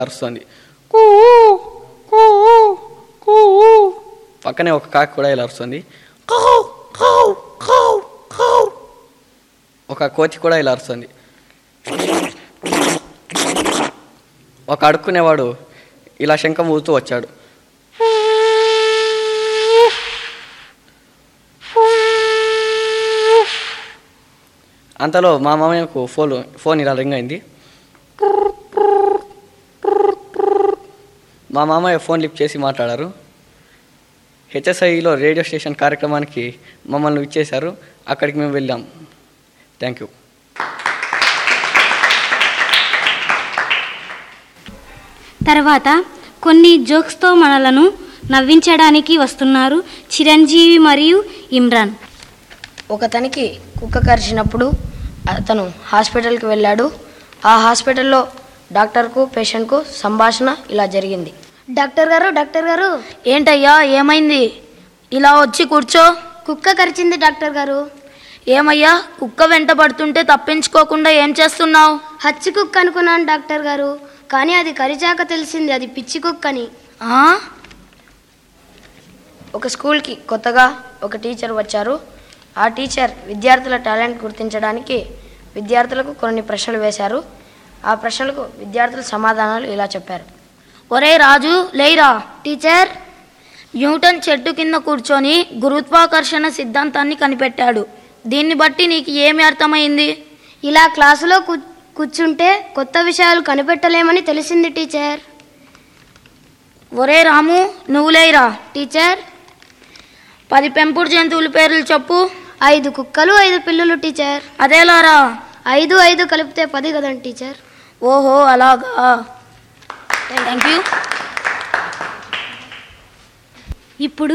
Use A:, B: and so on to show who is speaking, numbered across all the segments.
A: అరుస్తుంది కూ కూ కూ పక్కనే ఒక కాకి కూడా ఇలా అరుస్తుంది కౌ, కౌ, కౌ, కౌ. ఒక కోతి కూడా ఇలా అరుస్తుంది ఒక అడుక్కునేవాడు ఇలా శంఖం ఊదుతూ వచ్చాడు అంతలో మా మామయ్యకు ఫోన్ ఫోన్ ఇలా రింగ్ అయింది మా మామయ్య ఫోన్ లిఫ్ట్ చేసి మాట్లాడారు హెచ్ఎస్ఐలో రేడియో స్టేషన్ కార్యక్రమానికి మమ్మల్ని ఇచ్చేశారు అక్కడికి మేము వెళ్ళాం థ్యాంక్ యూ
B: తర్వాత కొన్ని జోక్స్తో మనలను నవ్వించడానికి వస్తున్నారు చిరంజీవి మరియు ఇమ్రాన్
C: ఒకతనికి కుక్క కరిచినప్పుడు అతను హాస్పిటల్కి వెళ్ళాడు ఆ హాస్పిటల్లో డాక్టర్కు పేషెంట్కు సంభాషణ ఇలా జరిగింది
D: డాక్టర్ గారు డాక్టర్ గారు
C: ఏంటయ్యా ఏమైంది ఇలా వచ్చి కూర్చో
D: కుక్క కరిచింది డాక్టర్ గారు
C: ఏమయ్యా కుక్క వెంట పడుతుంటే తప్పించుకోకుండా ఏం చేస్తున్నావు
D: హచ్చి కుక్క అనుకున్నాను డాక్టర్ గారు కానీ అది కరిచాక తెలిసింది అది పిచ్చి కుక్కని
C: ఆ? ఒక స్కూల్కి కొత్తగా ఒక టీచర్ వచ్చారు ఆ టీచర్ విద్యార్థుల టాలెంట్ గుర్తించడానికి విద్యార్థులకు కొన్ని ప్రశ్నలు వేశారు ఆ ప్రశ్నలకు విద్యార్థుల సమాధానాలు ఇలా చెప్పారు ఒరే రాజు లేరా
D: టీచర్
C: న్యూటన్ చెట్టు కింద కూర్చొని గురుత్వాకర్షణ సిద్ధాంతాన్ని కనిపెట్టాడు దీన్ని బట్టి నీకు ఏమి అర్థమైంది
D: ఇలా క్లాసులో కూ- కూర్చుంటే కొత్త విషయాలు కనిపెట్టలేమని తెలిసింది టీచర్
C: ఒరే రాము నువ్వు లేరా
D: టీచర్
C: పది పెంపుడు జంతువుల పేర్లు చెప్పు
D: ఐదు కుక్కలు ఐదు పిల్లులు టీచర్
C: అదేలారా
D: ఐదు ఐదు కలిపితే పది కదండి టీచర్
C: ఓహో అలాగా థ్యాంక్ యూ
B: ఇప్పుడు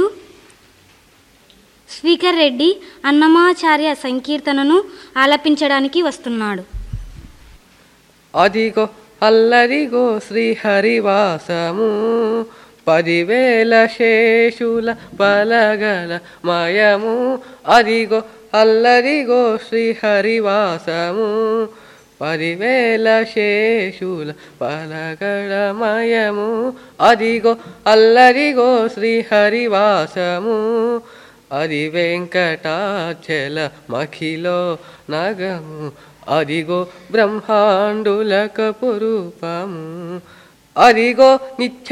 B: స్పీకర్ రెడ్డి అన్నమాచార్య సంకీర్తనను ఆలపించడానికి వస్తున్నాడు
E: అదిగో అల్లరిగో శ్రీహరివాసము పదివేల శేషుల పలగల మయము అదిగో అల్లరిగో శ్రీహరివాసము పదివేల శేషుల పలగల మయము అదిగో అల్లరిగో శ్రీహరివాసము అది వెంకటాచల మఖిలో నగము అదిగో బ్రహ్మాండులక పురూపము అదిగో నిత్య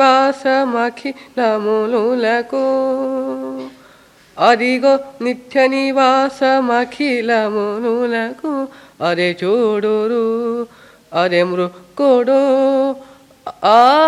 E: నివాసమఖిలములకు అదిగో నిత్య నివాసమఖిలములకు అదే చూడురు అదే మృక్కుడు ఆ